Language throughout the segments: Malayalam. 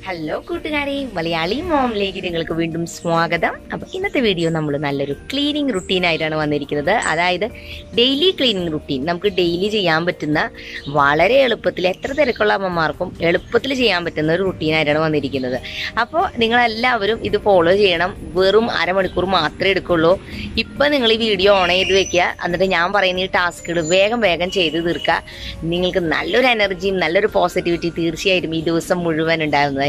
ഹലോ കൂട്ടുകാരെ മലയാളി മോമിലേക്ക് നിങ്ങൾക്ക് വീണ്ടും സ്വാഗതം അപ്പൊ ഇന്നത്തെ വീഡിയോ നമ്മൾ നല്ലൊരു ക്ലീനിങ് റുട്ടീൻ ആയിട്ടാണ് വന്നിരിക്കുന്നത് അതായത് ഡെയിലി ക്ലീനിങ് റുട്ടീൻ നമുക്ക് ഡെയിലി ചെയ്യാൻ പറ്റുന്ന വളരെ എളുപ്പത്തിൽ എത്ര തിരക്കുള്ള അമ്മമാർക്കും എളുപ്പത്തിൽ ചെയ്യാൻ പറ്റുന്ന ഒരു റുട്ടീൻ ആയിട്ടാണ് വന്നിരിക്കുന്നത് അപ്പോൾ നിങ്ങളെല്ലാവരും ഇത് ഫോളോ ചെയ്യണം വെറും അരമണിക്കൂർ മാത്രമേ എടുക്കുള്ളൂ ഇപ്പൊ നിങ്ങൾ ഈ വീഡിയോ ഓൺ ചെയ്ത് വെക്കുക എന്നിട്ട് ഞാൻ പറയുന്ന ഈ ടാസ്കുകൾ വേഗം വേഗം ചെയ്ത് തീർക്കുക നിങ്ങൾക്ക് നല്ലൊരു എനർജിയും നല്ലൊരു പോസിറ്റിവിറ്റി തീർച്ചയായിട്ടും ഈ ദിവസം മുഴുവൻ ഉണ്ടാകുന്നതായിരിക്കും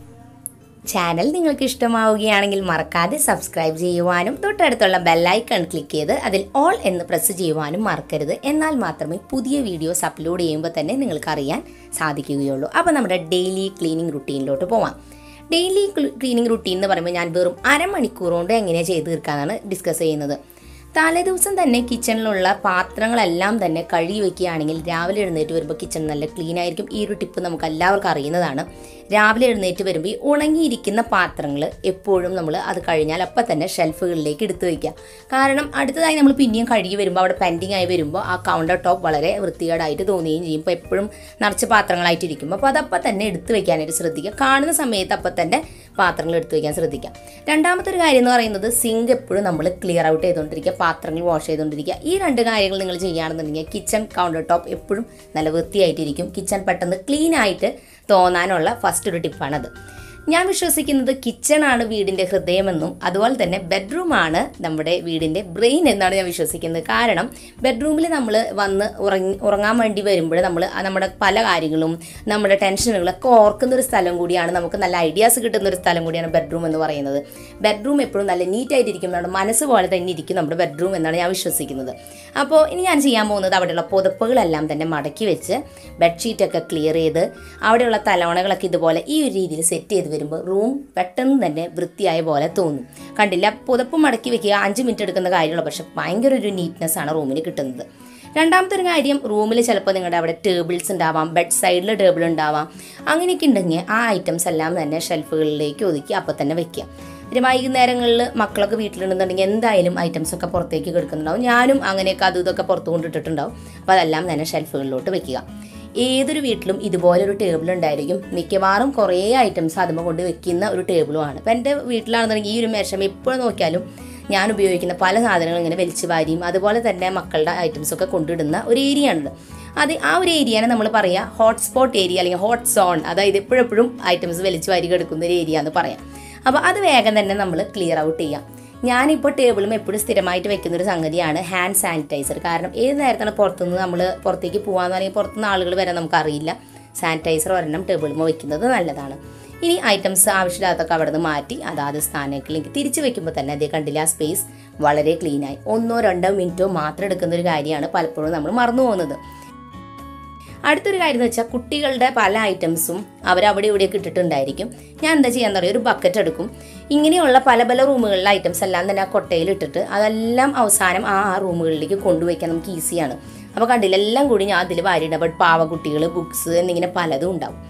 ചാനൽ നിങ്ങൾക്ക് ഇഷ്ടമാവുകയാണെങ്കിൽ മറക്കാതെ സബ്സ്ക്രൈബ് ചെയ്യുവാനും തൊട്ടടുത്തുള്ള ബെല്ലൈക്കൺ ക്ലിക്ക് ചെയ്ത് അതിൽ ഓൾ എന്ന് പ്രസ് ചെയ്യുവാനും മറക്കരുത് എന്നാൽ മാത്രമേ പുതിയ വീഡിയോസ് അപ്ലോഡ് ചെയ്യുമ്പോൾ തന്നെ നിങ്ങൾക്ക് അറിയാൻ സാധിക്കുകയുള്ളൂ അപ്പോൾ നമ്മുടെ ഡെയിലി ക്ലീനിങ് റുട്ടീനിലോട്ട് പോവാം ഡെയിലി ക്ലീനിങ് റുട്ടീൻ എന്ന് പറയുമ്പോൾ ഞാൻ വെറും അരമണിക്കൂർ കൊണ്ട് എങ്ങനെ ചെയ്ത് തീർക്കാനാണ് ഡിസ്കസ് ചെയ്യുന്നത് തലേദിവസം തന്നെ കിച്ചണിലുള്ള പാത്രങ്ങളെല്ലാം തന്നെ കഴുകി വെക്കുകയാണെങ്കിൽ രാവിലെ എഴുന്നേറ്റ് വരുമ്പോൾ കിച്ചൺ നല്ല ക്ലീൻ ആയിരിക്കും ഈ ഒരു ടിപ്പ് നമുക്ക് എല്ലാവർക്കും അറിയുന്നതാണ് രാവിലെ എഴുന്നേറ്റ് വരുമ്പോൾ ഈ ഉണങ്ങിയിരിക്കുന്ന പാത്രങ്ങൾ എപ്പോഴും നമ്മൾ അത് കഴിഞ്ഞാൽ അപ്പം തന്നെ ഷെൽഫുകളിലേക്ക് എടുത്തു വയ്ക്കുക കാരണം അടുത്തതായി നമ്മൾ പിന്നെയും കഴുകി വരുമ്പോൾ അവിടെ പെൻഡിങ് ആയി വരുമ്പോൾ ആ കൗണ്ടർ ടോപ്പ് വളരെ വൃത്തികേടായിട്ട് തോന്നുകയും ചെയ്യും ഇപ്പോൾ എപ്പോഴും നിറച്ച് പാത്രങ്ങളായിട്ടിരിക്കും അപ്പോൾ അതപ്പം തന്നെ എടുത്തു വെക്കാനായിട്ട് ശ്രദ്ധിക്കുക കാണുന്ന സമയത്ത് അപ്പം തന്നെ പാത്രങ്ങൾ എടുത്തു വയ്ക്കാൻ ശ്രദ്ധിക്കുക രണ്ടാമത്തെ ഒരു കാര്യം എന്ന് പറയുന്നത് സിങ്ക് എപ്പോഴും നമ്മൾ ക്ലിയർ ഔട്ട് ചെയ്തുകൊണ്ടിരിക്കുക പാത്രങ്ങൾ വാഷ് ചെയ്തുകൊണ്ടിരിക്കുക ഈ രണ്ട് കാര്യങ്ങൾ നിങ്ങൾ ചെയ്യുകയാണെന്നുണ്ടെങ്കിൽ കിച്ചൺ കൗണ്ടർ ടോപ്പ് എപ്പോഴും നല്ല വൃത്തിയായിട്ടിരിക്കും കിച്ചൺ പെട്ടെന്ന് ക്ലീൻ ആയിട്ട് തോന്നാനുള്ള ഫസ്റ്റ് ഒരു ടിപ്പാണത് ഞാൻ വിശ്വസിക്കുന്നത് കിച്ചണാണ് വീടിൻ്റെ ഹൃദയമെന്നും അതുപോലെ തന്നെ ബെഡ്റൂമാണ് നമ്മുടെ വീടിൻ്റെ ബ്രെയിൻ എന്നാണ് ഞാൻ വിശ്വസിക്കുന്നത് കാരണം ബെഡ്റൂമിൽ നമ്മൾ വന്ന് ഉറങ്ങി ഉറങ്ങാൻ വേണ്ടി വരുമ്പോൾ നമ്മൾ നമ്മുടെ പല കാര്യങ്ങളും നമ്മുടെ ടെൻഷനുകളൊക്കെ ഓർക്കുന്ന ഒരു സ്ഥലം കൂടിയാണ് നമുക്ക് നല്ല ഐഡിയാസ് കിട്ടുന്ന ഒരു സ്ഥലം കൂടിയാണ് ബെഡ്റൂം എന്ന് പറയുന്നത് ബെഡ്റൂം എപ്പോഴും നല്ല നീറ്റായിട്ടിരിക്കും നമ്മുടെ മനസ്സ് പോലെ തന്നെ ഇരിക്കും നമ്മുടെ ബെഡ്റൂം എന്നാണ് ഞാൻ വിശ്വസിക്കുന്നത് അപ്പോൾ ഇനി ഞാൻ ചെയ്യാൻ പോകുന്നത് അവിടെയുള്ള പുതപ്പുകളെല്ലാം തന്നെ മടക്കി വെച്ച് ബെഡ്ഷീറ്റൊക്കെ ക്ലിയർ ചെയ്ത് അവിടെയുള്ള തലവണകളൊക്കെ ഇതുപോലെ ഈ ഒരു രീതിയിൽ സെറ്റ് ചെയ്ത് വരുമ്പോൾ റൂം പെട്ടെന്ന് തന്നെ വൃത്തിയായ പോലെ തോന്നും കണ്ടില്ല പുതപ്പ് മടക്കി വെക്കുക അഞ്ച് മിനിറ്റ് എടുക്കുന്ന കാര്യമുള്ളൂ പക്ഷെ ഭയങ്കര ഒരു നീറ്റ്നെസ് ആണ് റൂമിന് കിട്ടുന്നത് രണ്ടാമത്തെ ഒരു കാര്യം റൂമിൽ ചിലപ്പോൾ നിങ്ങളുടെ അവിടെ ടേബിൾസ് ഉണ്ടാവാം ബെഡ് സൈഡിൽ ടേബിൾ ഉണ്ടാവാം അങ്ങനെയൊക്കെ ഉണ്ടെങ്കിൽ ആ ഐറ്റംസ് എല്ലാം തന്നെ ഷെൽഫുകളിലേക്ക് ഒതുക്കി അപ്പോൾ തന്നെ വെക്കുക പിന്നെ വൈകുന്നേരങ്ങളിൽ മക്കളൊക്കെ വീട്ടിലുണ്ടെന്നുണ്ടെങ്കിൽ എന്തായാലും ഐറ്റംസ് ഒക്കെ പുറത്തേക്ക് കിടക്കുന്നുണ്ടാവും ഞാനും അങ്ങനെയൊക്കെ അതും ഇതൊക്കെ പുറത്തു കൊണ്ടിട്ടിട്ടുണ്ടാവും അപ്പോൾ അതെല്ലാം തന്നെ ഷെൽഫുകളിലോട്ട് വെക്കുക ഏതൊരു വീട്ടിലും ഇതുപോലെ ഒരു ടേബിൾ ഉണ്ടായിരിക്കും മിക്കവാറും കുറേ ഐറ്റംസ് അതുമ്പോൾ കൊണ്ട് വെക്കുന്ന ഒരു ടേബിളുമാണ് അപ്പോൾ എൻ്റെ വീട്ടിലാണെന്നുണ്ടെങ്കിൽ ഈ ഒരു മേശം എപ്പോഴും നോക്കിയാലും ഞാൻ ഉപയോഗിക്കുന്ന പല സാധനങ്ങളും ഇങ്ങനെ വലിച്ചു വാരിയും അതുപോലെ തന്നെ മക്കളുടെ ഐറ്റംസ് ഒക്കെ കൊണ്ടിടുന്ന ഒരു ഏരിയ ആണത് അത് ആ ഒരു ഏരിയയാണ് നമ്മൾ പറയുക ഹോട്ട്സ്പോട്ട് ഏരിയ അല്ലെങ്കിൽ ഹോട്ട് സോൺ അതായത് എപ്പോഴെപ്പോഴും ഐറ്റംസ് വലിച്ചു വാരി കിടക്കുന്ന ഒരു ഏരിയ എന്ന് പറയാം അപ്പോൾ അത് വേഗം തന്നെ നമ്മൾ ക്ലിയർ ഔട്ട് ചെയ്യാം ഞാനിപ്പോൾ ടേബിളും എപ്പോഴും സ്ഥിരമായിട്ട് വെക്കുന്ന ഒരു സംഗതിയാണ് ഹാൻഡ് സാനിറ്റൈസർ കാരണം ഏത് നേരത്താണ് പുറത്തുനിന്ന് നമ്മൾ പുറത്തേക്ക് പോകാമെന്ന് അല്ലെങ്കിൽ പുറത്തുനിന്ന് ആളുകൾ വരാൻ നമുക്കറിയില്ല സാനിറ്റൈസർ ഒരെണ്ണം ടേബിളുമ്പോൾ വെക്കുന്നത് നല്ലതാണ് ഇനി ഐറ്റംസ് ആവശ്യമില്ലാത്തൊക്കെ അവിടെ നിന്ന് മാറ്റി അതാത് സ്ഥാനങ്ങളിലേക്ക് തിരിച്ചു വെക്കുമ്പോൾ തന്നെ അതേ കണ്ടില്ല ആ സ്പേസ് വളരെ ക്ലീനായി ഒന്നോ രണ്ടോ മിനിറ്റോ മാത്രം എടുക്കുന്ന ഒരു കാര്യമാണ് പലപ്പോഴും നമ്മൾ മറന്നു പോകുന്നത് അടുത്തൊരു കാര്യം എന്ന് വെച്ചാൽ കുട്ടികളുടെ പല ഐറ്റംസും അവരവിടെ ഇവിടെയൊക്കെ ഇട്ടിട്ടുണ്ടായിരിക്കും ഞാൻ എന്താ ചെയ്യാൻ പറയുക ഒരു ബക്കറ്റ് എടുക്കും ഇങ്ങനെയുള്ള പല പല റൂമുകളിലെ ഐറ്റംസ് എല്ലാം തന്നെ ആ കൊട്ടയിൽ ഇട്ടിട്ട് അതെല്ലാം അവസാനം ആ ആ റൂമുകളിലേക്ക് കൊണ്ടുപോയിക്കാൻ നമുക്ക് ഈസിയാണ് അപ്പോൾ കണ്ടില്ല എല്ലാം കൂടി ഞാൻ അതിൽ വാരിയിടപെട്ട് പാവക്കുട്ടികൾ ബുക്സ് എന്നിങ്ങനെ പലതും ഉണ്ടാവും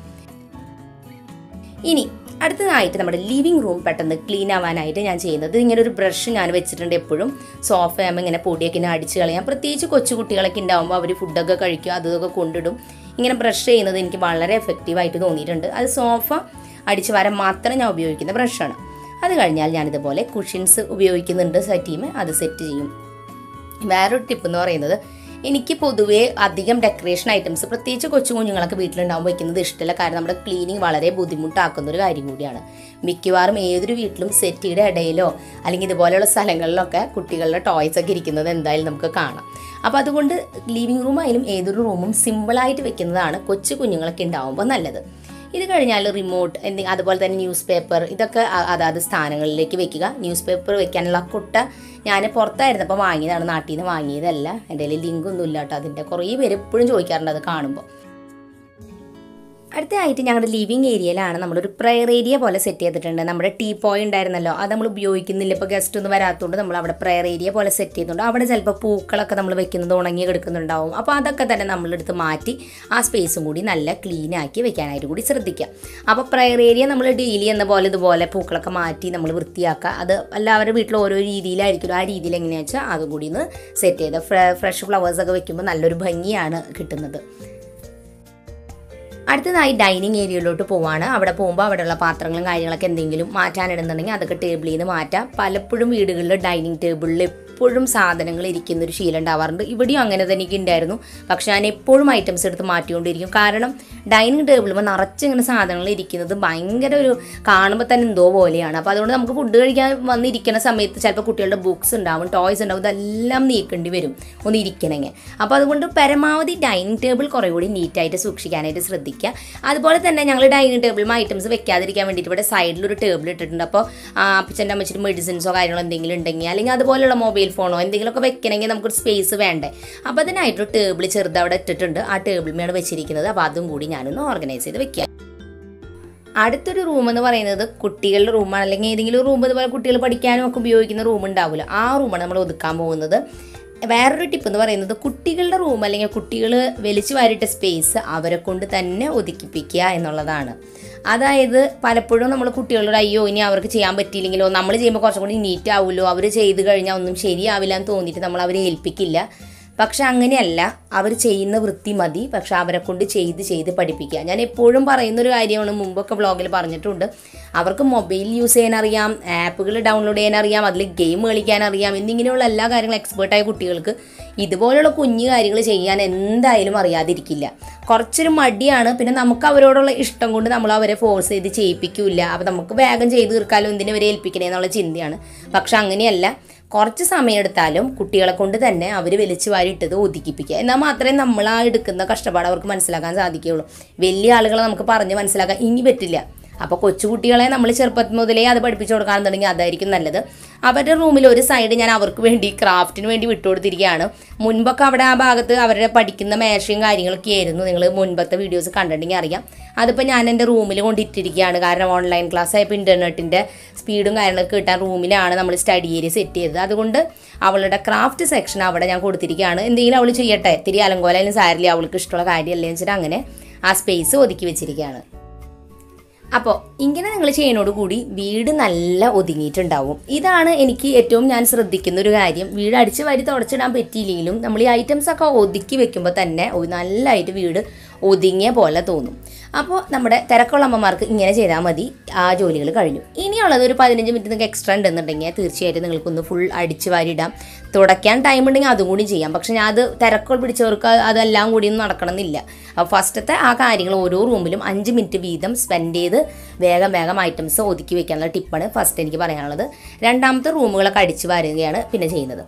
ഇനി അടുത്തതായിട്ട് നമ്മുടെ ലിവിങ് റൂം പെട്ടെന്ന് ക്ലീൻ ആവാനായിട്ട് ഞാൻ ചെയ്യുന്നത് ഇങ്ങനെ ഒരു ബ്രഷ് ഞാൻ വെച്ചിട്ടുണ്ട് എപ്പോഴും സോഫ ആകുമ്പോൾ ഇങ്ങനെ പൊടിയൊക്കെ ഇങ്ങനെ അടിച്ച് കളയാം പ്രത്യേകിച്ച് കൊച്ചു കുട്ടികളൊക്കെ ഉണ്ടാകുമ്പോൾ അവർ ഫുഡൊക്കെ കഴിക്കും അതൊക്കെ കൊണ്ടിടും ഇങ്ങനെ ബ്രഷ് ചെയ്യുന്നത് എനിക്ക് വളരെ എഫക്റ്റീവായിട്ട് തോന്നിയിട്ടുണ്ട് അത് സോഫ അടിച്ച് വരാൻ മാത്രം ഞാൻ ഉപയോഗിക്കുന്ന ബ്രഷാണ് അത് കഴിഞ്ഞാൽ ഞാനിതുപോലെ കുഷ്യൻസ് ഉപയോഗിക്കുന്നുണ്ട് സെറ്റ് ചെയ്യുമ്പോൾ അത് സെറ്റ് ചെയ്യും വേറൊരു ടിപ്പ് എന്ന് പറയുന്നത് എനിക്ക് പൊതുവേ അധികം ഡെക്കറേഷൻ ഐറ്റംസ് പ്രത്യേകിച്ച് കൊച്ചു കുഞ്ഞുങ്ങളൊക്കെ വീട്ടിലുണ്ടാകുമ്പോൾ വയ്ക്കുന്നത് ഇഷ്ടമില്ല കാരണം നമ്മുടെ ക്ലീനിങ് വളരെ ബുദ്ധിമുട്ടാക്കുന്ന ഒരു കാര്യം കൂടിയാണ് മിക്കവാറും ഏതൊരു വീട്ടിലും സെറ്റിയുടെ ഇടയിലോ അല്ലെങ്കിൽ ഇതുപോലെയുള്ള സ്ഥലങ്ങളിലൊക്കെ കുട്ടികളുടെ ടോയ്സ് ഒക്കെ ഇരിക്കുന്നത് എന്തായാലും നമുക്ക് കാണാം അപ്പോൾ അതുകൊണ്ട് ലിവിങ് റൂം ആയാലും ഏതൊരു റൂമും സിമ്പിളായിട്ട് വെക്കുന്നതാണ് കൊച്ചു കുഞ്ഞുങ്ങളൊക്കെ ഉണ്ടാകുമ്പോൾ നല്ലത് ഇത് കഴിഞ്ഞാൽ റിമോട്ട് എന്തി അതുപോലെ തന്നെ ന്യൂസ് പേപ്പർ ഇതൊക്കെ അ- അതാത് സ്ഥാനങ്ങളിലേക്ക് വെക്കുക ന്യൂസ് പേപ്പർ വെക്കാനുള്ള കുട്ട ഞാൻ പുറത്തായിരുന്നപ്പോൾ വാങ്ങിയതാണ് നാട്ടിൽ നിന്ന് വാങ്ങിയതല്ല എൻ്റെ കയ്യിൽ ലിങ്ക് ഒന്നും ഇല്ല കേട്ടോ അതിൻ്റെ കുറേ പേര് എപ്പോഴും ചോദിക്കാറുണ്ട് അത് കാണുമ്പോൾ അടുത്തതായിട്ട് ഞങ്ങളുടെ ലിവിങ് ഏരിയയിലാണ് നമ്മളൊരു പ്രയർ ഏരിയ പോലെ സെറ്റ് ചെയ്തിട്ടുണ്ട് നമ്മുടെ ടീ പോയി ഉണ്ടായിരുന്നല്ലോ അത് നമ്മൾ ഉപയോഗിക്കുന്നില്ല ഇപ്പോൾ ഗസ്റ്റ് ഒന്നും വരാത്തതുകൊണ്ട് നമ്മൾ അവിടെ പ്രയർ ഏരിയ പോലെ സെറ്റ് ചെയ്തിട്ടുണ്ട് അവിടെ ചിലപ്പോൾ പൂക്കളൊക്കെ നമ്മൾ വെക്കുന്നത് ഉണങ്ങി കിടക്കുന്നുണ്ടാവും അപ്പോൾ അതൊക്കെ തന്നെ നമ്മളെടുത്ത് മാറ്റി ആ സ്പേസും കൂടി നല്ല ക്ലീൻ ആക്കി വെക്കാനായിട്ട് കൂടി ശ്രദ്ധിക്കുക അപ്പോൾ പ്രയർ ഏരിയ നമ്മൾ ഡെയിലി എന്ന പോലെ ഇതുപോലെ പൂക്കളൊക്കെ മാറ്റി നമ്മൾ വൃത്തിയാക്കുക അത് എല്ലാവരുടെ വീട്ടിൽ ഓരോ രീതിയിലായിരിക്കും ആ രീതിയിൽ എങ്ങനെയാണെന്ന് വെച്ചാൽ അതും കൂടി ഒന്ന് സെറ്റ് ചെയ്ത് ഫ്രഷ് ഫ്ലവേഴ്സൊക്കെ വെക്കുമ്പോൾ നല്ലൊരു ഭംഗിയാണ് കിട്ടുന്നത് അടുത്തതായി ഡൈനിങ് ഏരിയയിലോട്ട് പോവാണ് അവിടെ പോകുമ്പോൾ അവിടെയുള്ള പാത്രങ്ങളും കാര്യങ്ങളൊക്കെ എന്തെങ്കിലും മാറ്റാനിടുന്നുണ്ടെങ്കിൽ അതൊക്കെ ടേബിളിൽ നിന്ന് മാറ്റാം പലപ്പോഴും വീടുകളിൽ ഡൈനിങ് ടേബിളിൽ എപ്പോഴും സാധനങ്ങൾ ഇരിക്കുന്ന ഒരു ശീലം ഉണ്ടാവാറുണ്ട് ഇവിടെയും അങ്ങനെ തന്നെ എനിക്ക് ഉണ്ടായിരുന്നു പക്ഷെ ഞാൻ എപ്പോഴും ഐറ്റംസ് എടുത്ത് മാറ്റിക്കൊണ്ടിരിക്കും കാരണം ഡൈനിങ് ടേബിളിൽ നിറച്ച് ഇങ്ങനെ സാധനങ്ങൾ ഇരിക്കുന്നത് ഭയങ്കര ഒരു കാണുമ്പോൾ തന്നെ എന്തോ പോലെയാണ് അപ്പോൾ അതുകൊണ്ട് നമുക്ക് ഫുഡ് കഴിക്കാൻ വന്നിരിക്കുന്ന സമയത്ത് ചിലപ്പോൾ കുട്ടികളുടെ ബുക്സ് ഉണ്ടാവും ടോയ്സ് ഉണ്ടാവും ഇതെല്ലാം നീക്കേണ്ടി വരും ഒന്ന് ഇരിക്കണമെങ്കിൽ അപ്പോൾ അതുകൊണ്ട് പരമാവധി ഡൈനിങ് ടേബിൾ കുറേ കൂടി നീറ്റായിട്ട് സൂക്ഷിക്കാനായിട്ട് ശ്രദ്ധിക്കുക അതുപോലെ തന്നെ ഞങ്ങൾ ഡൈനിങ് ടേബിളിൽ ഐറ്റംസ് വെക്കാതിരിക്കാൻ വേണ്ടിയിട്ട് ഇവിടെ സൈഡിൽ ഒരു ടേബിൾ ഇട്ടിട്ടുണ്ട് അപ്പോൾ അപ്പച്ചൻ്റെ അമ്മച്ചിട്ട് മെഡിസിൻസോ കാര്യങ്ങളോ എന്തെങ്കിലും ഉണ്ടെങ്കിൽ അല്ലെങ്കിൽ അതുപോലുള്ള മൊബൈൽ ഫോണോ എന്തെങ്കിലുമൊക്കെ വെക്കണമെങ്കിൽ നമുക്കൊരു സ്പേസ് വേണ്ടേ അപ്പോൾ അതിനായിട്ടൊരു ടേബിൾ ചെറുത് അവിടെ ഇട്ടിട്ടുണ്ട് ആ ടേബിളിലാണ് വെച്ചിരിക്കുന്നത് അപ്പോൾ അതും കൂടി ഞാനൊന്ന് ഓർഗനൈസ് ചെയ്ത് വെക്കാം അടുത്തൊരു റൂം എന്ന് പറയുന്നത് കുട്ടികളുടെ റൂമാണ് അല്ലെങ്കിൽ ഏതെങ്കിലും റൂം ഇതുപോലെ കുട്ടികൾ പഠിക്കാനും ഒക്കെ ഉപയോഗിക്കുന്ന റൂം ഉണ്ടാവില്ല ആ റൂമാണ് നമ്മൾ ഒതുക്കാൻ പോകുന്നത് വേറൊരു ടിപ്പ് എന്ന് പറയുന്നത് കുട്ടികളുടെ റൂം അല്ലെങ്കിൽ കുട്ടികൾ വലിച്ചു വാരിട്ട സ്പേസ് അവരെ കൊണ്ട് തന്നെ ഒതുക്കിപ്പിക്കുക എന്നുള്ളതാണ് അതായത് പലപ്പോഴും നമ്മൾ കുട്ടികളോട് അയ്യോ ഇനി അവർക്ക് ചെയ്യാൻ പറ്റിയില്ലെങ്കിലോ നമ്മൾ ചെയ്യുമ്പോൾ കുറച്ചും കൂടി നീറ്റ് ആവുമല്ലോ അവർ ചെയ്ത് കഴിഞ്ഞാൽ ഒന്നും ശരിയാവില്ല എന്ന് തോന്നിയിട്ട് നമ്മൾ അവരെ ഏൽപ്പിക്കില്ല പക്ഷെ അങ്ങനെയല്ല അവർ ചെയ്യുന്ന വൃത്തി മതി പക്ഷെ അവരെ കൊണ്ട് ചെയ്ത് ചെയ്ത് പഠിപ്പിക്കുക ഞാൻ എപ്പോഴും പറയുന്ന ഒരു കാര്യമാണ് മുമ്പൊക്കെ വ്ളോഗിൽ പറഞ്ഞിട്ടുണ്ട് അവർക്ക് മൊബൈൽ യൂസ് ചെയ്യാൻ അറിയാം ആപ്പുകൾ ഡൗൺലോഡ് ചെയ്യാൻ അറിയാം അതിൽ ഗെയിം കളിക്കാൻ അറിയാം എന്നിങ്ങനെയുള്ള എല്ലാ കാര്യങ്ങളും എക്സ്പേർട്ടായ കുട്ടികൾക്ക് ഇതുപോലുള്ള കുഞ്ഞു കാര്യങ്ങൾ ചെയ്യാൻ എന്തായാലും അറിയാതിരിക്കില്ല കുറച്ചൊരു മടിയാണ് പിന്നെ നമുക്ക് അവരോടുള്ള ഇഷ്ടം കൊണ്ട് നമ്മൾ അവരെ ഫോഴ്സ് ചെയ്ത് ചെയ്യിപ്പിക്കില്ല അപ്പോൾ നമുക്ക് വേഗം ചെയ്ത് തീർക്കാലോ എന്തിനു വരെ ഏൽപ്പിക്കണേ എന്നുള്ള ചിന്തയാണ് പക്ഷെ അങ്ങനെയല്ല കുറച്ച് സമയം എടുത്താലും കുട്ടികളെ കൊണ്ട് തന്നെ അവർ വലിച്ചു വാരിയിട്ടത് ഒതുക്കിപ്പിക്കുക എന്നാൽ മാത്രമേ നമ്മൾ ആ എടുക്കുന്ന കഷ്ടപ്പാട് അവർക്ക് മനസ്സിലാക്കാൻ സാധിക്കുകയുള്ളൂ വലിയ ആളുകളെ നമുക്ക് പറഞ്ഞ് മനസ്സിലാക്കാൻ ഇനി പറ്റില്ല അപ്പോൾ കൊച്ചുകുട്ടികളെ നമ്മൾ ചെറുപ്പത്തിൽ മുതലേ അത് പഠിപ്പിച്ചു കൊടുക്കുകയാണെന്നുണ്ടെങ്കിൽ അതായിരിക്കും നല്ലത് അവരുടെ റൂമിൽ ഒരു സൈഡ് ഞാൻ അവർക്ക് വേണ്ടി ക്രാഫ്റ്റിന് വേണ്ടി വിട്ടുകൊടുത്തിരിക്കുകയാണ് മുൻപൊക്കെ അവിടെ ആ ഭാഗത്ത് അവരുടെ പഠിക്കുന്ന മേശയും കാര്യങ്ങളൊക്കെ ആയിരുന്നു നിങ്ങൾ മുൻപത്തെ വീഡിയോസ് കണ്ടിട്ടുണ്ടെങ്കിൽ അറിയാം അതിപ്പോൾ ഞാൻ എൻ്റെ റൂമിൽ കൊണ്ടിട്ടിരിക്കുകയാണ് കാരണം ഓൺലൈൻ ക്ലാസ് ആയപ്പോൾ ഇൻ്റർനെറ്റിൻ്റെ സ്പീഡും കാര്യങ്ങളൊക്കെ കിട്ടാൻ റൂമിലാണ് നമ്മൾ സ്റ്റഡി ഏരിയ സെറ്റ് ചെയ്തത് അതുകൊണ്ട് അവളുടെ ക്രാഫ്റ്റ് സെക്ഷൻ അവിടെ ഞാൻ കൊടുത്തിരിക്കുകയാണ് എന്തെങ്കിലും അവൾ ചെയ്യട്ടെ തിരി അലങ്കോലായാലും സാരില്ല അവൾക്ക് ഇഷ്ടമുള്ള കാര്യമല്ലേ എന്ന് വെച്ചിട്ട് അങ്ങനെ ആ സ്പേസ് ഒതുക്കി വെച്ചിരിക്കുകയാണ് അപ്പോൾ ഇങ്ങനെ നിങ്ങൾ ചെയ്യുന്നതോട് കൂടി വീട് നല്ല ഒതുങ്ങിയിട്ടുണ്ടാവും ഇതാണ് എനിക്ക് ഏറ്റവും ഞാൻ ശ്രദ്ധിക്കുന്ന ഒരു കാര്യം വീട് അടിച്ച് വാരി തുടച്ചിടാൻ പറ്റിയില്ലെങ്കിലും നമ്മൾ ഈ ഐറ്റംസ് ഒക്കെ ഒതുക്കി വെക്കുമ്പോൾ തന്നെ ഒരു നല്ലതായിട്ട് വീട് ഒതുങ്ങിയ പോലെ തോന്നും അപ്പോൾ നമ്മുടെ തിരക്കുള്ള അമ്മമാർക്ക് ഇങ്ങനെ ചെയ്താൽ മതി ആ ജോലികൾ കഴിഞ്ഞു ഇനിയുള്ളത് ഒരു പതിനഞ്ച് മിനിറ്റ് നിങ്ങൾക്ക് എക്സ്ട്രാ ഉണ്ടെന്നുണ്ടെങ്കിൽ തീർച്ചയായിട്ടും നിങ്ങൾക്കൊന്ന് ഫുൾ അടിച്ച് വാരിയിടാം തുടയ്ക്കാൻ ടൈം ഉണ്ടെങ്കിൽ അതും കൂടി ചെയ്യാം പക്ഷെ ഞാൻ അത് തിരക്കുകൾ പിടിച്ചവർക്ക് അതെല്ലാം കൂടി ഒന്നും നടക്കണമെന്നില്ല അപ്പോൾ ഫസ്റ്റത്തെ ആ കാര്യങ്ങൾ ഓരോ റൂമിലും അഞ്ച് മിനിറ്റ് വീതം സ്പെൻഡ് ചെയ്ത് വേഗം വേഗം ഐറ്റംസ് ഒതുക്കി വെക്കാനുള്ള ടിപ്പാണ് ഫസ്റ്റ് എനിക്ക് പറയാനുള്ളത് രണ്ടാമത്തെ റൂമുകളൊക്കെ അടിച്ച് വാരുകയാണ് പിന്നെ ചെയ്യുന്നത്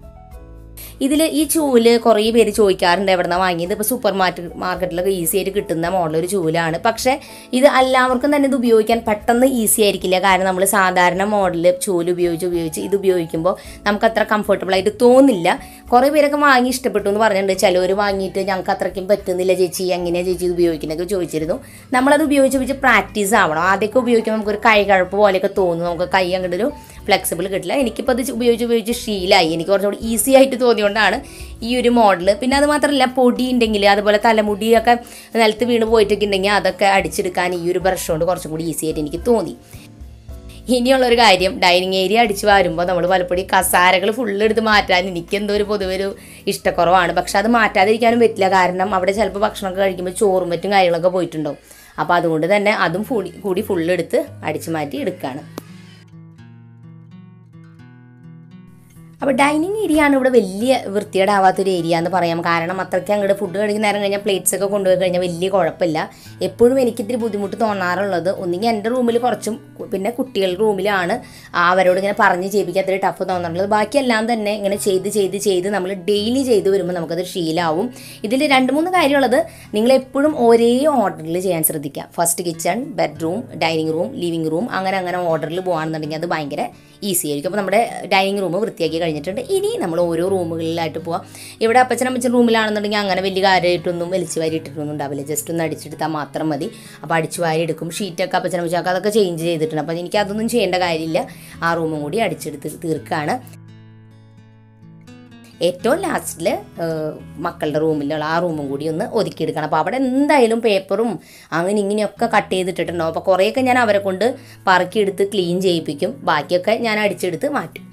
ഇതിൽ ഈ ചൂല് കുറേ പേര് ചോദിക്കാറുണ്ട് എവിടെ നിന്നാണ് വാങ്ങിയത് ഇപ്പോൾ സൂപ്പർ മാർക്കറ്റ് മാർക്കറ്റിലൊക്കെ ഈസി ആയിട്ട് കിട്ടുന്ന മോഡൽ ഒരു ചൂലാണ് പക്ഷേ ഇത് എല്ലാവർക്കും തന്നെ ഇത് ഉപയോഗിക്കാൻ പെട്ടെന്ന് ഈസി ആയിരിക്കില്ല കാരണം നമ്മൾ സാധാരണ മോഡൽ ചൂല് ഉപയോഗിച്ച് ഉപയോഗിച്ച് ഇത് ഉപയോഗിക്കുമ്പോൾ നമുക്ക് അത്ര കംഫർട്ടബിൾ ആയിട്ട് തോന്നില്ല കുറേ പേരൊക്കെ വാങ്ങി ഇഷ്ടപ്പെട്ടു എന്ന് പറഞ്ഞിട്ടുണ്ട് ചിലവർ വാങ്ങിയിട്ട് ഞങ്ങൾക്ക് അത്രയ്ക്കും പറ്റുന്നില്ല ചേച്ചി എങ്ങനെയാണ് ചേച്ചി ഇത് ഉപയോഗിക്കുന്നതൊക്കെ ചോദിച്ചിരുന്നു നമ്മളത് ഉപയോഗിച്ച് ഉപയോഗിച്ച് പ്രാക്ടീസ് ആവണം ആദ്യമൊക്കെ ഉപയോഗിക്കുമ്പോൾ നമുക്കൊരു കൈ കഴപ്പ് പോലെയൊക്കെ തോന്നും നമുക്ക് കൈ അങ്ങോട്ട് ഒരു ഫ്ലെക്സിബിൾ കിട്ടില്ല എനിക്കിപ്പോൾ അത് ഉപയോഗിച്ച് ഉപയോഗിച്ച് ഷീലായി എനിക്ക് കുറച്ചുകൂടി ഈസി ആയിട്ട് തോന്നിയോണ്ടാണ് ഈ ഒരു മോഡൽ പിന്നെ അത് മാത്രമല്ല പൊടി ഉണ്ടെങ്കിൽ അതുപോലെ തലമുടിയൊക്കെ നിലത്ത് വീണ് പോയിട്ടൊക്കെ ഉണ്ടെങ്കിൽ അതൊക്കെ അടിച്ചെടുക്കാൻ ഈ ഒരു ബ്രഷ് കൊണ്ട് കുറച്ചും കൂടി ഈസി ആയിട്ട് എനിക്ക് തോന്നി ഇനിയുള്ളൊരു കാര്യം ഡൈനിങ് ഏരിയ അടിച്ച് വരുമ്പോൾ നമ്മൾ പലപ്പോഴും കസാരകൾ ഫുള്ള് എടുത്ത് മാറ്റാൻ എനിക്ക് എന്തോ ഒരു പൊതുവെ ഒരു ഇഷ്ടക്കുറവാണ് പക്ഷെ അത് മാറ്റാതിരിക്കാനും പറ്റില്ല കാരണം അവിടെ ചിലപ്പോൾ ഭക്ഷണമൊക്കെ കഴിക്കുമ്പോൾ ചോറും മറ്റും കാര്യങ്ങളൊക്കെ പോയിട്ടുണ്ടാവും അപ്പോൾ അതുകൊണ്ട് തന്നെ അതും കൂടി കൂടി ഫുള്ള് എടുത്ത് അടിച്ചു മാറ്റി എടുക്കുകയാണ് അപ്പോൾ ഡൈനിങ് ഏരിയ ആണ് ഇവിടെ വലിയ വൃത്തികേടാവാത്തൊരു ഏരിയ എന്ന് പറയാം കാരണം അത്രയ്ക്ക് അങ്ങോട്ട് ഫുഡ് കഴിക്കുന്ന നേരം കഴിഞ്ഞാൽ പ്ലേറ്റ്സ് ഒക്കെ കൊണ്ടുപോയി കഴിഞ്ഞാൽ വലിയ കുഴപ്പമില്ല എപ്പോഴും എനിക്കിത്തിരി ബുദ്ധിമുട്ട് തോന്നാറുള്ളത് ഒന്നുകിൽ എൻ്റെ റൂമിൽ കുറച്ചും കു- പിന്നെ കുട്ടികളുടെ റൂമിലാണ് അവരോട് ഇങ്ങനെ പറഞ്ഞ് ചെയ്യിപ്പിക്കാൻ അത്ര ടഫ് തോന്നാറുള്ളത് ബാക്കിയെല്ലാം തന്നെ ഇങ്ങനെ ചെയ്ത് ചെയ്ത് ചെയ്ത് നമ്മൾ ഡെയിലി ചെയ്ത് വരുമ്പോൾ നമുക്കത് ശീലമാവും ഇതിൽ രണ്ട് മൂന്ന് കാര്യമുള്ളത് നിങ്ങൾ എപ്പോഴും ഒരേ ഓർഡറിൽ ചെയ്യാൻ ശ്രദ്ധിക്കുക first kitchen bedroom dining room living room അങ്ങനെ അങ്ങനെ ഓർഡറിൽ പോകുകയാണെന്നുണ്ടെങ്കിൽ അത് ഭയങ്കര ഈസി ആയിരിക്കും അപ്പോൾ നമ്മുടെ ഡൈനിങ് റൂം വൃത്തിയാക്കി കഴിഞ്ഞിട്ടുണ്ട് ഇനി നമ്മൾ ഓരോ റൂമുകളിലായിട്ട് പോവാം ഇവിടെ അപ്പച്ചനമ്മച്ചൻ റൂമിലാണെന്നുണ്ടെങ്കിൽ അങ്ങനെ വലിയ കാര്യമായിട്ടൊന്നും വലിച്ചു വാരി ഇട്ടിട്ടൊന്നും ഉണ്ടാവില്ല ജസ്റ്റ് ഒന്ന് അടിച്ചെടുത്താൽ മാത്രം മതി അപ്പോൾ അടിച്ചു വാരി എടുക്കും ഷീറ്റൊക്കെ അപ്പച്ചനമ്മച്ചൊക്കെ അതൊക്കെ ചേഞ്ച് ചെയ്തിട്ടുണ്ട് അപ്പോൾ എനിക്ക് അതൊന്നും ചെയ്യേണ്ട കാര്യമില്ല ആ റൂമും കൂടി അടിച്ചെടുത്ത് തീർക്കുകയാണ് ഏറ്റവും ലാസ്റ്റിൽ മക്കളുടെ റൂമിലുള്ള ആ റൂമും കൂടി ഒന്ന് ഒതുക്കിയെടുക്കണം അപ്പോൾ അവിടെ എന്തായാലും പേപ്പറും അങ്ങനെ ഇങ്ങനെയൊക്കെ കട്ട് ചെയ്തിട്ടിട്ടുണ്ടാവും അപ്പോൾ കുറേയൊക്കെ ഞാൻ അവരെ കൊണ്ട് പറക്കിയെടുത്ത് ക്ലീൻ ചെയ്യിപ്പിക്കും ബാക്കിയൊക്കെ ഞാൻ അടിച്ചെടുത്ത് മാറ്റും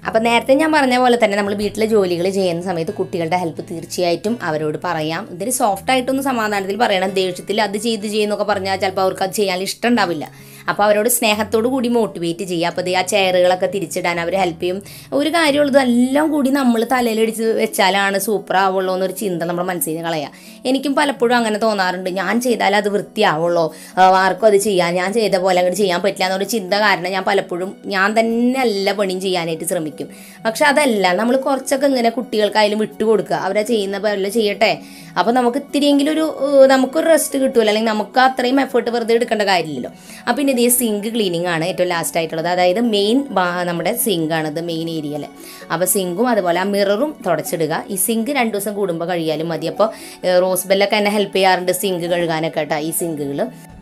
അപ്പം നേരത്തെ ഞാൻ പറഞ്ഞ പോലെ തന്നെ നമ്മൾ വീട്ടിലെ ജോലികൾ ചെയ്യുന്ന സമയത്ത് കുട്ടികളുടെ ഹെൽപ്പ് തീർച്ചയായിട്ടും അവരോട് പറയാം ഇതിന് സോഫ്റ്റ് ആയിട്ടൊന്ന് സമാധാനത്തിൽ പറയണം ദേഷ്യത്തിൽ അത് ചെയ്ത് ചെയ്യുന്നൊക്കെ പറഞ്ഞാൽ ചിലപ്പോൾ അവർക്ക് അത് ചെയ്യാൻ ഇഷ്ടം ഉണ്ടാവില്ല അപ്പോൾ അവരോട് സ്നേഹത്തോടു കൂടി മോട്ടിവേറ്റ് ചെയ്യുക അപ്പോൾ ദേ ആ ചെയറുകളൊക്കെ തിരിച്ചിടാൻ അവർ ഹെൽപ്പ് ചെയ്യും ഒരു കാര്യമുള്ളത് എല്ലാം കൂടി നമ്മൾ തലയിലടിച്ച് വെച്ചാലാണ് സൂപ്പർ ആവുള്ളൂ എന്നൊരു ചിന്ത നമ്മുടെ മനസ്സിൽ നിന്ന് കളയുക എനിക്കും പലപ്പോഴും അങ്ങനെ തോന്നാറുണ്ട് ഞാൻ ചെയ്താൽ അത് വൃത്തിയാവുള്ളൂ ആ, ആർക്കും അത് ചെയ്യാൻ ഞാൻ ചെയ്ത പോലെ അങ്ങോട്ട് ചെയ്യാൻ പറ്റില്ല എന്നൊരു ചിന്ത കാരണം ഞാൻ പലപ്പോഴും ഞാൻ തന്നെ എല്ലാ പണിയും ചെയ്യാനായിട്ട് ശ്രമിക്കും പക്ഷെ അതല്ല നമ്മൾ കുറച്ചൊക്കെ ഇങ്ങനെ കുട്ടികൾക്കായാലും വിട്ടു കൊടുക്കുക അവരെ ചെയ്യുന്ന പോലെ ചെയ്യട്ടെ അപ്പോൾ നമുക്ക് ഇത്തിരിയെങ്കിലും ഒരു ഏഹ്, നമുക്കൊരു റെസ്റ്റ് കിട്ടുമല്ലോ അല്ലെങ്കിൽ നമുക്ക് അത്രയും എഫേർട്ട് വെറുതെ എടുക്കേണ്ട കാര്യമില്ലല്ലോ അപ്പോൾ പിന്നെ ഇതേ സിങ്ക് ക്ലീനിങ് ആണ് ഏറ്റവും ലാസ്റ്റ് ആയിട്ടുള്ളത് അതായത് മെയിൻ നമ്മുടെ സിങ്ക് ആണ് ഇത് മെയിൻ ഏരിയയിൽ അപ്പോൾ സിങ്കും അതുപോലെ ആ മിററും തുടച്ചിടുക ഈ സിങ്ക് രണ്ട് ദിവസം കൂടുമ്പോൾ കഴിയാലും മതി അപ്പോൾ റോസ് ബെല്ലൊക്കെ എന്നെ ഹെൽപ്പ് ചെയ്യാറുണ്ട് സിങ്ക് കഴുകാനൊക്കെ കേട്ടോ ഈ സിങ്കുകൾ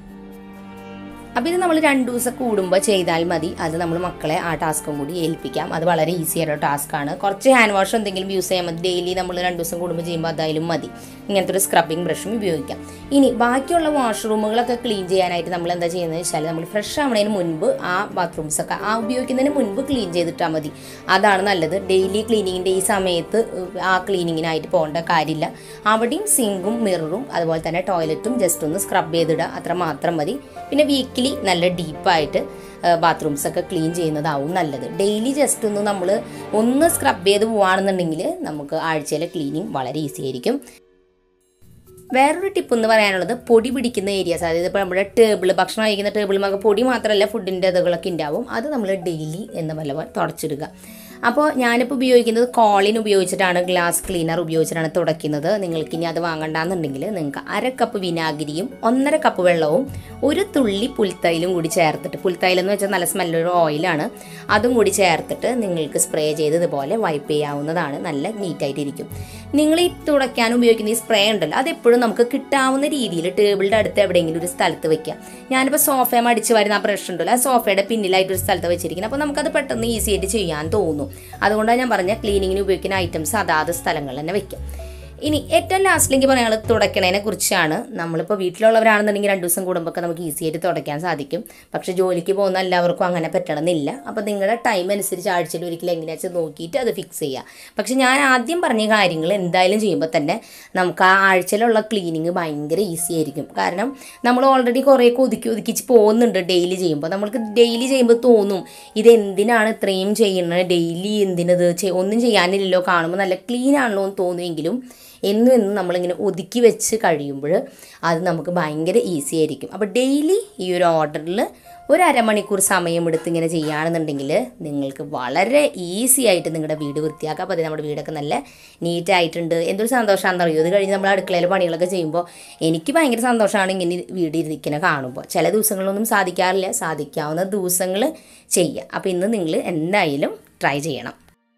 അപ്പോൾ ഇത് നമ്മൾ രണ്ട് ദിവസം കൂടുമ്പോൾ ചെയ്താൽ മതി അത് നമ്മൾ മക്കളെ ആ ടാസ്കും കൂടി ഏൽപ്പിക്കാം അത് വളരെ ഈസി ആയിട്ടുള്ള ടാസ്ക്കാണ് കുറച്ച് ഹാൻഡ് വാഷ് എന്തെങ്കിലും യൂസ് ചെയ്യാൻ മതി ഡെയിലി നമ്മൾ രണ്ട് ദിവസം കൂടുമ്പോൾ ചെയ്യുമ്പോൾ അതായാലും മതി ഇങ്ങനത്തെ ഒരു സ്ക്രബിംഗ് ബ്രഷും ഉപയോഗിക്കാം ഇനി ബാക്കിയുള്ള വാഷ്റൂമുകളൊക്കെ ക്ലീൻ ചെയ്യാനായിട്ട് നമ്മൾ എന്താ ചെയ്യുന്നത് വെച്ചാൽ നമ്മൾ ഫ്രഷ് ആവുന്നതിന് മുൻപ് ആ ബാത്റൂംസ് ഒക്കെ ആ ഉപയോഗിക്കുന്നതിന് മുൻപ് ക്ലീൻ ചെയ്തിട്ടാൽ മതി അതാണ് നല്ലത് ഡെയിലി ക്ലീനിങ്ങിൻ്റെ ഈ സമയത്ത് ആ ക്ലീനിങ്ങിനായിട്ട് പോകേണ്ട കാര്യമില്ല അവിടെയും സിങ്കും മിററും അതുപോലെ തന്നെ ടോയ്ലറ്റും ജസ്റ്റ് ഒന്ന് സ്ക്രബ് ചെയ്തിടുക അത്ര മാത്രം മതി പിന്നെ വീക്കിലി നല്ല ഡീപ്പായിട്ട് ബാത്റൂംസ് ഒക്കെ ക്ലീൻ ചെയ്യുന്നതാവും നല്ലത് ഡെയിലി ജസ്റ്റ് ഒന്ന് നമ്മൾ ഒന്ന് സ്ക്രബ് ചെയ്ത് പോവുകയാണെന്നുണ്ടെങ്കിൽ നമുക്ക് ആഴ്ചയിലെ ക്ലീനിങ് വളരെ ഈസി ആയിരിക്കും വേറൊരു ടിപ്പ് എന്ന് പറയാനുള്ളത് പൊടി പിടിക്കുന്ന ഏരിയാസ് അതായത് ഇപ്പോൾ നമ്മുടെ ടേബിൾ ഭക്ഷണം കഴിക്കുന്ന ടേബിളുമൊക്കെ പൊടി മാത്രമല്ല ഫുഡിൻ്റെ ഇതുകളൊക്കെ ഉണ്ടാവും അത് നമ്മൾ ഡെയിലി എന്ന പോലെ തുടച്ചിടുക അപ്പോൾ ഞാനിപ്പോൾ ഉപയോഗിക്കുന്നത് കോളിൻ ഉപയോഗിച്ചിട്ടാണ് ഗ്ലാസ് ക്ലീനർ ഉപയോഗിച്ചിട്ടാണ് തുടയ്ക്കുന്നത് നിങ്ങൾക്ക് ഇനി അത് വാങ്ങണ്ടെന്നുണ്ടെങ്കിൽ നിങ്ങൾക്ക് അര കപ്പ് വിനാഗിരിയും ഒന്നര കപ്പ് വെള്ളവും ഒരു തുള്ളി പുൽത്തൈലും കൂടി ചേർത്തിട്ട് പുൽത്തൈലം എന്ന് വെച്ചാൽ നല്ല സ്മെല്ലൊരു ഓയിലാണ് അതും കൂടി ചേർത്തിട്ട് നിങ്ങൾക്ക് സ്പ്രേ ചെയ്ത് ഇതുപോലെ വൈപ്പ് ചെയ്യാവുന്നതാണ് നല്ല നീറ്റായിട്ടിരിക്കും നിങ്ങൾ ഈ തുടയ്ക്കാൻ ഉപയോഗിക്കുന്ന ഈ സ്പ്രേ ഉണ്ടല്ലോ അതെപ്പോഴും നമുക്ക് കിട്ടാവുന്ന രീതിയിൽ ടേബിളിൻ്റെ അടുത്ത് എവിടെയെങ്കിലും ഒരു സ്ഥലത്ത് വെക്കാം ഞാനിപ്പോൾ സോഫയും അടിച്ച് വരുന്ന ആ ബ്രഷ് ഉണ്ടല്ലോ ആ സോഫയുടെ പിന്നിലായിട്ട് ഒരു സ്ഥലത്ത് വെച്ചിരിക്കുന്നത് അപ്പോൾ നമുക്കത് പെട്ടെന്ന് ഈസി ആയിട്ട് ചെയ്യാൻ തോന്നും അതുകൊണ്ടാണ് ഞാൻ പറഞ്ഞ ക്ലീനിങ്ങിന് ഉപയോഗിക്കുന്ന ഐറ്റംസ് അതാത് സ്ഥലങ്ങളിൽ തന്നെ വെക്കാം ഇനി ഏറ്റവും ലാസ്റ്റിലേക്ക് പറയാനുള്ളത് തുടയ്ക്കണതിനെ കുറിച്ചാണ് നമ്മളിപ്പോൾ വീട്ടിലുള്ളവരാണെന്നുണ്ടെങ്കിൽ രണ്ട് ദിവസം കൂടുമ്പോൾ നമുക്ക് ഈസി ആയിട്ട് തുടയ്ക്കാൻ സാധിക്കും പക്ഷേ ജോലിക്ക് പോകുന്ന എല്ലാവർക്കും അങ്ങനെ പറ്റണമെന്നില്ല അപ്പോൾ നിങ്ങളുടെ ടൈം അനുസരിച്ച് ആഴ്ചയിൽ ഒരിക്കലും എങ്ങനെയാണെന്ന് നോക്കിയിട്ട് അത് ഫിക്സ് ചെയ്യുക പക്ഷേ ഞാൻ ആദ്യം പറഞ്ഞ കാര്യങ്ങൾ എന്തായാലും ചെയ്യുമ്പോൾ തന്നെ നമുക്ക് ആ ആഴ്ചയിലുള്ള ക്ലീനിങ് ഭയങ്കര ഈസി ആയിരിക്കും കാരണം നമ്മൾ ഓൾറെഡി കുറേയൊക്കെ ഒതുക്കി ഒതുക്കിച്ച് പോകുന്നുണ്ട് ഡെയിലി ചെയ്യുമ്പോൾ നമ്മൾക്ക് ഡെയിലി ചെയ്യുമ്പോൾ തോന്നും ഇത് എന്തിനാണ് ഇത്രയും ചെയ്യുന്നത് ഡെയിലി എന്തിനത് ചെയ്- ഒന്നും ചെയ്യാനില്ലല്ലോ കാണുമ്പോൾ നല്ല ക്ലീൻ ആണല്ലോ എന്ന് തോന്നുമെങ്കിലും എന്നും എന്നും നമ്മളിങ്ങനെ ഒതുക്കി വെച്ച് കഴിയുമ്പോൾ അത് നമുക്ക് ഭയങ്കര ഈസി ആയിരിക്കും അപ്പോൾ ഡെയിലി ഈ ഒരു ഓർഡറിൽ ഒരു അരമണിക്കൂർ സമയമെടുത്ത് ഇങ്ങനെ ചെയ്യുകയാണെന്നുണ്ടെങ്കിൽ നിങ്ങൾക്ക് വളരെ ഈസി ആയിട്ട് നിങ്ങളുടെ വീട് വൃത്തിയാക്കാം അപ്പോൾ അത് നമ്മുടെ വീടൊക്കെ നല്ല നീറ്റായിട്ടുണ്ട് എന്തൊരു സന്തോഷമാണെന്ന് അറിയോ ഇത് കഴിഞ്ഞ് നമ്മൾ അടുക്കളയിൽ പണികളൊക്കെ ചെയ്യുമ്പോൾ എനിക്ക് ഭയങ്കര സന്തോഷമാണ് ഇങ്ങനെ വീട് ഇരിക്കുന്ന കാണുമ്പോൾ ചില ദിവസങ്ങളൊന്നും സാധിക്കാറില്ല സാധിക്കാവുന്ന ദിവസങ്ങൾ ചെയ്യുക അപ്പോൾ ഇന്ന് നിങ്ങൾ എന്തായാലും ട്രൈ ചെയ്യണം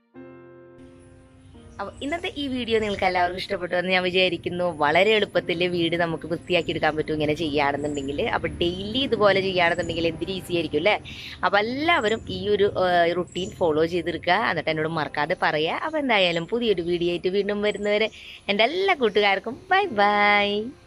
അപ്പോൾ ഇന്നത്തെ ഈ വീഡിയോ നിങ്ങൾക്ക് എല്ലാവർക്കും ഇഷ്ടപ്പെട്ടു എന്ന് ഞാൻ വിചാരിക്കുന്നു വളരെ എളുപ്പത്തിൽ വീട് നമുക്ക് വൃത്തിയാക്കി എടുക്കാൻ പറ്റും ഇങ്ങനെ ചെയ്യുകയാണെന്നുണ്ടെങ്കിൽ അപ്പോൾ ഡെയിലി ഇതുപോലെ ചെയ്യുകയാണെന്നുണ്ടെങ്കിൽ എന്തിനും ഈസി ആയിരിക്കും അല്ലേ അപ്പോൾ എല്ലാവരും ഈ ഒരു റുട്ടീൻ ഫോളോ ചെയ്തെടുക്കുക എന്നിട്ട് എന്നോട് മറക്കാതെ പറയുക അപ്പോൾ എന്തായാലും പുതിയൊരു വീഡിയോ ആയിട്ട് വീണ്ടും വരുന്നവരെ എൻ്റെ എല്ലാ കൂട്ടുകാർക്കും ബൈ ബൈ